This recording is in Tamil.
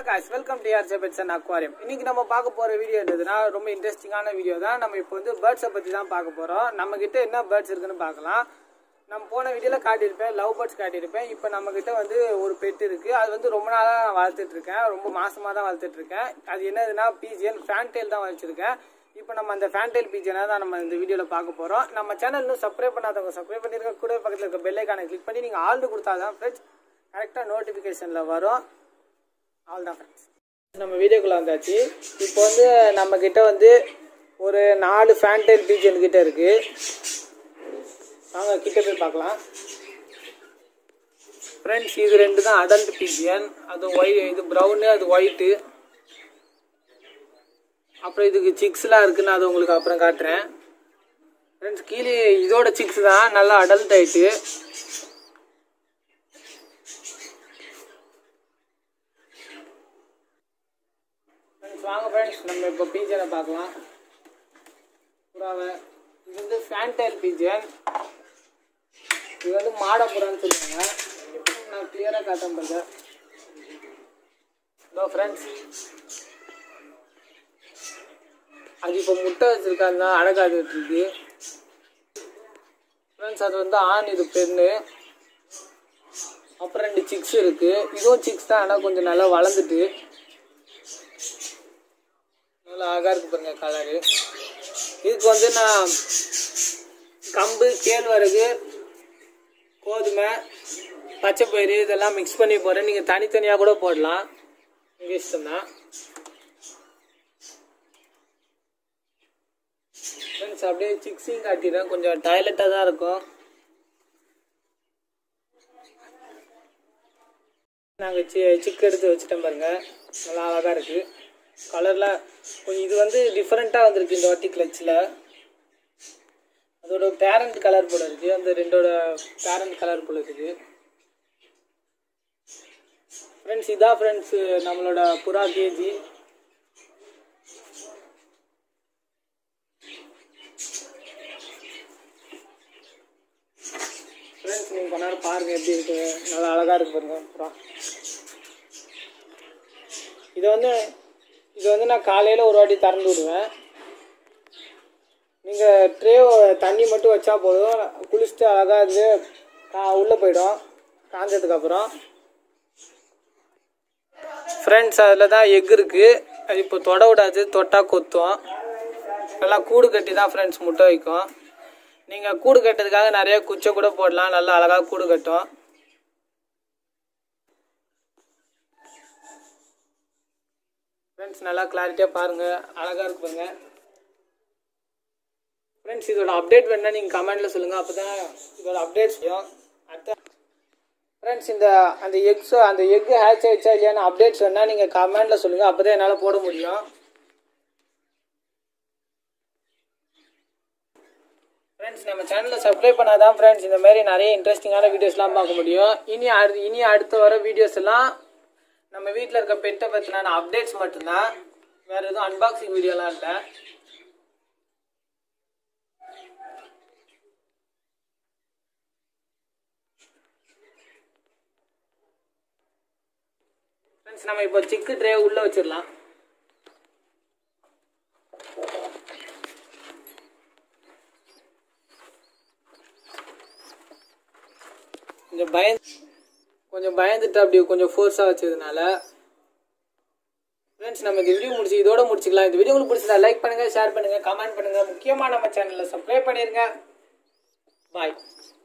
guys welcome to our pets and aquarium இன்னைக்கு நம்ம பார்க்க போற வீடியோ என்னதுன்னா ரொம்ப இன்ட்ரெஸ்டிங்கான வீடியோ தான் நம்ம இப்போ வந்து பேர்ட்ஸை பத்தி தான் பார்க்க போறோம் நம்ம கிட்ட என்ன பேர்ட்ஸ் இருக்குன்னு பார்க்கலாம் நம்ம போன வீடியோல காட்டியிருப்பேன் லவ் பேர்ட்ஸ் காட்டியிருப்பேன் இப்போ நம்ம கிட்ட வந்து ஒரு பெட் இருக்கு அது வந்து ரொம்ப நாளா நான் வளர்த்துட்டு இருக்கேன் ரொம்ப மாசமா தான் வளர்த்துட்டு இருக்கேன் அது என்னதுன்னா பீஜியன் ஃபேன்டெயில் தான் வச்சிருக்கேன் இப்போ நம்ம அந்த ஃபேன்டெயில் பீஜனை தான் நம்ம இந்த வீடியோவில் பார்க்க போகிறோம் நம்ம சேனல் இன்னும் சப்ஸ்கிரைப் பண்ணாதவங்க சப்ஸ்கிரைப் பண்ணிருக்க கூட பக்கத்தில் இருக்க பெல் ஐக்கானை கிளிக் பண்ணி நீங்கள் ஆல்டு கொடுத்தா தான் ஃப்ரெண்ட்ஸ் கரெக்டாக நோட்டிஃபிகேஷனில் வரும் ஆல் தான் ஃப்ரெண்ட்ஸ் நம்ம வீடியோக்குள்ள வந்தாச்சு இப்போ வந்து நம்ம கிட்ட வந்து ஒரு நாலு ஃபேன்டைல் பீஜன் கிட்ட இருக்கு வாங்க கிட்ட போய் பார்க்கலாம் ஃப்ரெண்ட்ஸ் இது ரெண்டு தான் அடல்ட் பீஜியன் அது ஒய் இது ப்ரௌனு அது ஒயிட்டு அப்புறம் இதுக்கு சிக்ஸ்லாம் இருக்குன்னு அது உங்களுக்கு அப்புறம் காட்டுறேன் ஃப்ரெண்ட்ஸ் கீழே இதோட சிக்ஸ் தான் நல்லா அடல்ட் ஆயிட்டு ஃப்ரெண்ட்ஸ் வாங்க ஃப்ரெண்ட்ஸ் நம்ம இப்போ பீஜனை பார்க்கலாம் புறாவை இது வந்து ஃபேன்டைல் பீஜன் இது வந்து மாடப்புறான்னு சொல்லுவாங்க இப்போ நான் கிளியராக காட்ட பண்ணுறேன் இதோ ஃப்ரெண்ட்ஸ் அது இப்போ முட்டை வச்சுருக்காங்க அழகாகிட்டு இருக்கு ஃப்ரெண்ட்ஸ் அது வந்து ஆண் இது பெண்ணு அப்புறம் ரெண்டு சிக்ஸ் இருக்கு இதுவும் சிக்ஸ் தான் ஆனால் கொஞ்சம் நல்லா வளர்ந்துட்டு நல்லா அழகாக இருக்கு பாருங்க கலரு இதுக்கு வந்து நான் கம்பு கேழ்வரகு கோதுமை பச்சை பயிறு இதெல்லாம் மிக்ஸ் பண்ணி போகிறேன் நீங்கள் தனித்தனியாக கூட போடலாம் உங்கள் இஷ்டம் தான் ஃப்ரெண்ட்ஸ் அப்படியே சிக்ஸையும் காட்டிடுறேன் கொஞ்சம் டாய்லெட்டாக தான் இருக்கும் நாங்கள் சி சிக்கு எடுத்து வச்சுட்டோம் பாருங்க நல்லா அழகாக இருக்குது கலரில் கொஞ்சம் இது வந்து டிஃப்ரெண்ட்டாக வந்திருக்கு இந்த வாட்டி கிளச்சில் அதோட பேரண்ட் கலர் போல இருக்குது அந்த ரெண்டோட பேரண்ட் கலர் போல இருக்குது ஃப்ரெண்ட்ஸ் இதான் ஃப்ரெண்ட்ஸ் நம்மளோட புறா கேஜி ஃப்ரெண்ட்ஸ் நீங்கள் கொஞ்ச நேரம் பாருங்கள் எப்படி இருக்கு நல்லா அழகாக இருக்கு பாருங்க புறா இதை வந்து இதை வந்து நான் காலையில் ஒரு வாட்டி திறந்து விடுவேன் நீங்கள் ட்ரே தண்ணி மட்டும் வச்சா போதும் குளிச்சுட்டு அழகாக இது கா உள்ளே போயிடும் காஞ்சதுக்கப்புறம் ஃப்ரெண்ட்ஸ் அதில் தான் எக் இருக்குது அது இப்போ தொட விடாது தொட்டால் கொத்தும் நல்லா கூடு கட்டி தான் ஃப்ரெண்ட்ஸ் முட்டை வைக்கும் நீங்கள் கூடு கட்டுறதுக்காக நிறைய குச்சை கூட போடலாம் நல்லா அழகாக கூடு கட்டும் ஃப்ரெண்ட்ஸ் நல்லா கிளாரிட்டியாக பாருங்கள் அழகாக இருக்கு பாருங்க ஃப்ரெண்ட்ஸ் இதோட அப்டேட் வேணால் நீங்கள் கமெண்ட்டில் சொல்லுங்கள் அப்போ தான் இதோட அப்டேட் செய்யும் அடுத்த ஃப்ரெண்ட்ஸ் இந்த அந்த எக்ஸோ அந்த எக் ஹேட்ச் ஆயிடுச்சா இல்லையான்னு அப்டேட்ஸ் வேணால் நீங்கள் கமெண்ட்டில் சொல்லுங்கள் அப்போ தான் என்னால் போட முடியும் ஃப்ரெண்ட்ஸ் நம்ம சேனலில் சப்ஸ்கிரைப் பண்ணாதான் ஃப்ரெண்ட்ஸ் இந்த மாதிரி நிறைய இன்ட்ரெஸ்டிங்கான வீடியோஸ்லாம் பார்க்க முடியும் இனி அடுத்து இனி அடுத்து வர வீடியோஸ் எல்லாம் நம்ம வீட்டில் இருக்க பெட்டை பற்றின அப்டேட்ஸ் மட்டும்தான் வேறு எதுவும் அன்பாக்சிங் வீடியோலாம் இல்லை ஃப்ரெண்ட்ஸ் நம்ம இப்போ சிக்கு ட்ரே உள்ளே வச்சிடலாம் கொஞ்சம் பயந்து கொஞ்சம் பயந்துட்டு அப்படி கொஞ்சம் ஃபோர்ஸாக வச்சதுனால ஃப்ரெண்ட்ஸ் நம்ம இந்த வீடியோ முடிச்சு இதோட முடிச்சுக்கலாம் இந்த வீடியோ உங்களுக்கு பிடிச்சதா லைக் பண்ணுங்க ஷேர் பண்ணுங்க கமெண்ட் பண்ணுங்க முக்கியமாக நம்ம சேனலில் சப்ஸ்கிரைப் பண்ணிருங்க பாய்